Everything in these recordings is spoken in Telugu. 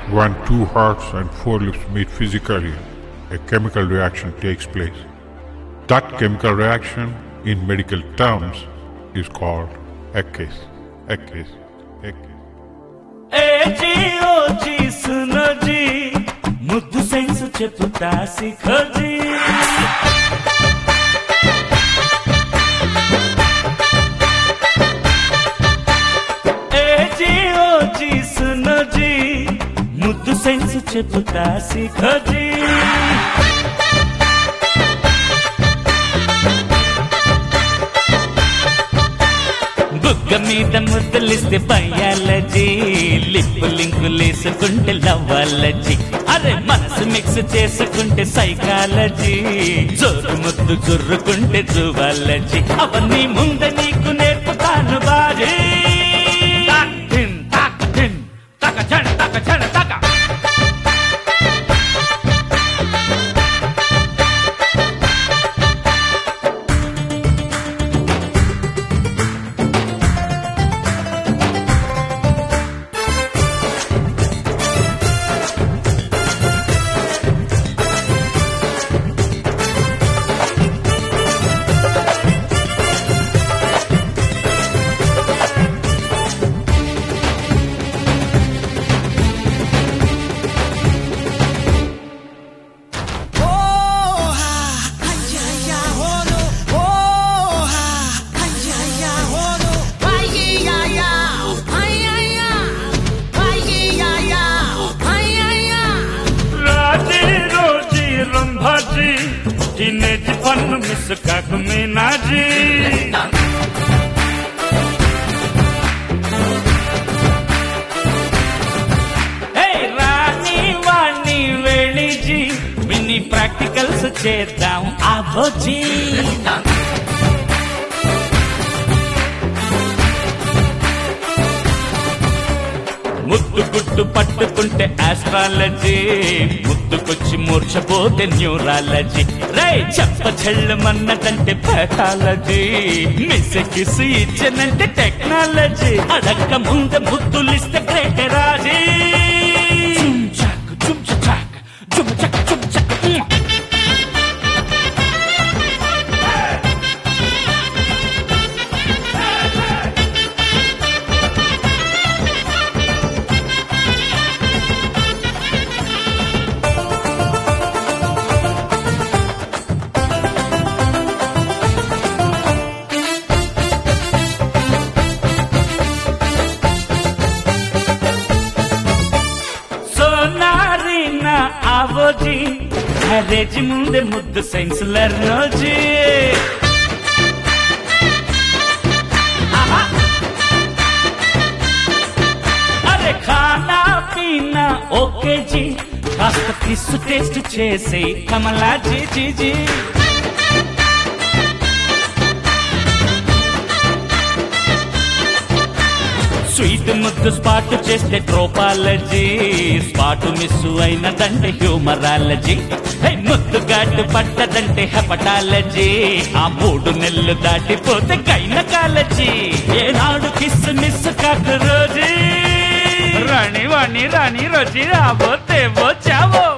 When two hearts and four lips meet physically, a chemical reaction takes place. That chemical reaction, in medical terms, is called ECCASE. ECCASE. ECCASE. ఏజీ ఓజీ సునోజీ ముద్దు సైన్స్ చెప్పుతా సిఖోజీ ఏజీ ఓజీ సునోజీ ముద్దు సైన్స్ చెప్పుతా సిఖోజీ బుగ్గ మీద ముద్దలిస్తే బయాలజీ లిప్పు లింకులేసుకుంటే లవ్వాలజీ అరే మనసు మిక్స్ చేసుకుంటే సైకాలజీ జోరు ముద్దు జుర్రుకుంటే జువాలజీ అవన్నీ ముంద నీకు నేర్పుతాను బాజీ తాక్ ధిన్, తాక్ ధిన్, తక ఝణ, తక ఝణ, తక. రాజీ రోజీ రంభాజీ టీనేజ్ పన్ను మిస్ కాకు మీనాజీ ఏయ్ రాణి వాణి వెళ్ళిజీ మినీ ప్రాక్టికల్స్ చేద్దాం ఆ బొజ్జీ ముద్దు గుట్టు పట్టుకుంటే ఆస్ట్రాలజీ ముద్దుకొచ్చి మూర్చపోతే న్యూరాలజీ రే చెప్ప చెల్లమన్నదంటే పెథాలజీ మిసకిసి ఇచ్చనంటే టెక్నాలజీ అడక్క ముందు ముద్దులిస్తే గ్రేట్ రాజీ చుమ్ చాక్, చుమ్ చాక్, చుమ్ చక్, చుమ్ చక్. సోనారి నా ఆవోజీ మ్యారేజ్ ముందే ముద్దు సైన్స్ లర్నోజీ అరే ఖానా పీనా ఓకే జీ కాస్త కిస్సు టేస్ట్ చేసి కమలా జీ జీ జీ స్వీట్ ముద్దు స్పాట్ చేస్తే ట్రోపాలజీ స్పాట్ మిస్ అయినదంటే హ్యూమరాలజీ హే, ముద్దు గాడ్డు పట్టదంటే హెపటాలజీ ఆ మూడు నెలలు దాటిపోతే గైనకాలజీ ఏనాడు కిస్ మిస్ కాకు రోజీ రాణి వాణి రాణి రోజీ రాబోతే చావో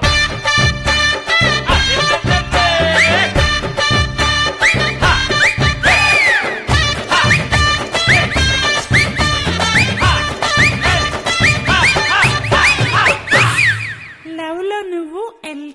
లవ్ లో నువ్వు ఎల్